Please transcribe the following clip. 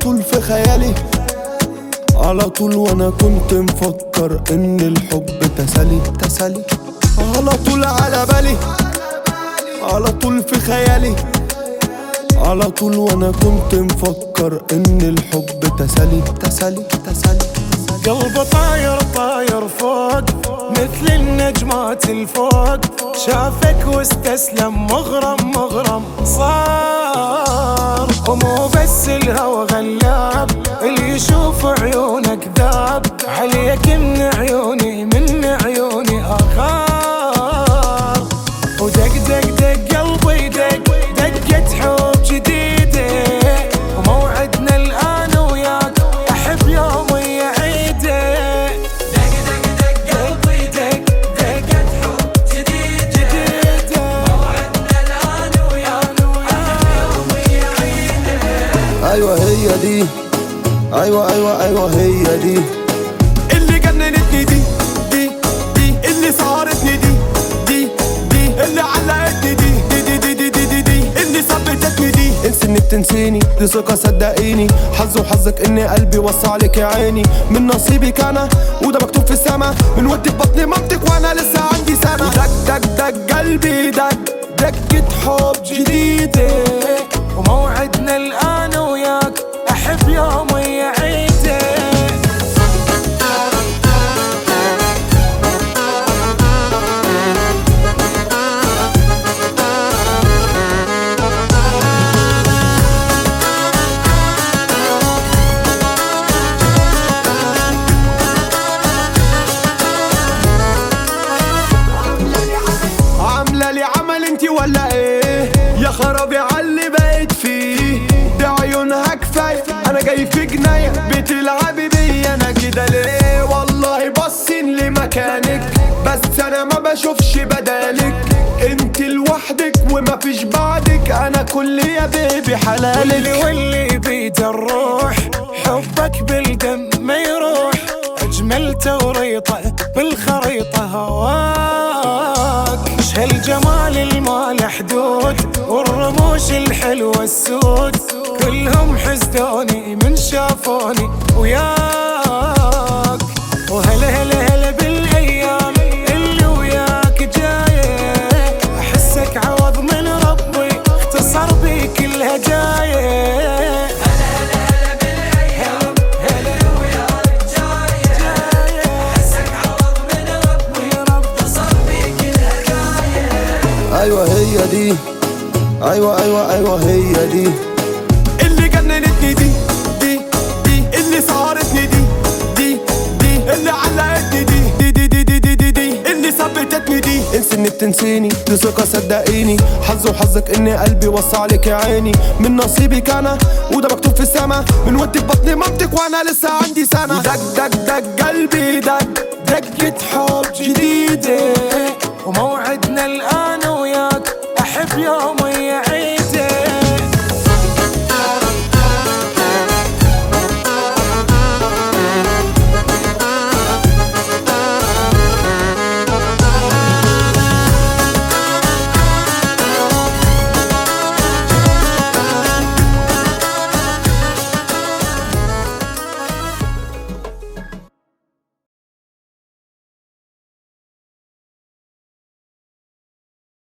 طول في خيالي على طول وانا كنت مفكر ان الحب تسالي تسالي على طول على بالي على طول في خيالي على طول وانا كنت مفكر ان الحب تسالي تسالي تسالي قلبه طاير طاير فوق مثل النجمات الفوق شافك واستسلم مغرم مغرم صار ومو بس الهوى غلاب اللي يشوف عيونك ذاب عليك من عيوني من عيوني اخار ودق دق دق قلبي دق دقة حب جديدة وموعدنا الآن وياك أحب يوم يعيده دق دق دق قلبي دق دقة حب جديدة موعدنا الآن وياك أحب يوم يعيده ايوه هي دي ايوه ايوه ايوه هي دي اللي جننتني دي دي دي اللي سهرتني دي دي دي اللي علقتني دي دي دي دي دي دي, دي اللي ثبتتني دي انسي انك تنسيني دي ثقة صدقيني حظ وحظك ان قلبي وصى عليك يا عيني من نصيبك انا وده مكتوب في السما من ودي في بطن مامتك وانا لسه عندي سنة دق دق دق قلبي دق دقة حب جديدة وموعدنا الآن وياك أحب يوم يعيده عاملة لي عمل انتي ولا ايه يا خرابي عاللي بقيت فيه ده عيونها كفاية انا جاي في جناية بتلعبي بيا انا كده ليه والله باصين لمكانك بس انا ما بشوفش بدالك انت لوحدك وما فيش بعدك انا كل يا بيبي واللي حلالك واللي بيد الروح حبك بالدم ما يروح اجمل توريطه بالخريطه هواك ايش هالجمال الما له حدود والرموش الحلوه السود كلهم حسدوني من شافوني وياك وهلا هلا هلا بالايام اللي وياك جايه احسك عوض من ربي اختصر بي كل هدايا ايوه هي دي ايوه ايوه ايوه هي دي اللي جننتني دي دي دي اللي سهرتني دي دي دي اللي علقتني دي دي دي دي دي دي, دي, دي اللي ثبتتني دي انسي انك تنسيني دي ثقة صدقيني حظ وحظك ان قلبي وصى عليك يا عيني من نصيبك انا وده مكتوب في السما من ودي في بطن مامتك وانا لسه عندي سنة دق دق دق قلبي دق دقة حب جديدة وموعدنا الآن وياك أحب يوم يعيد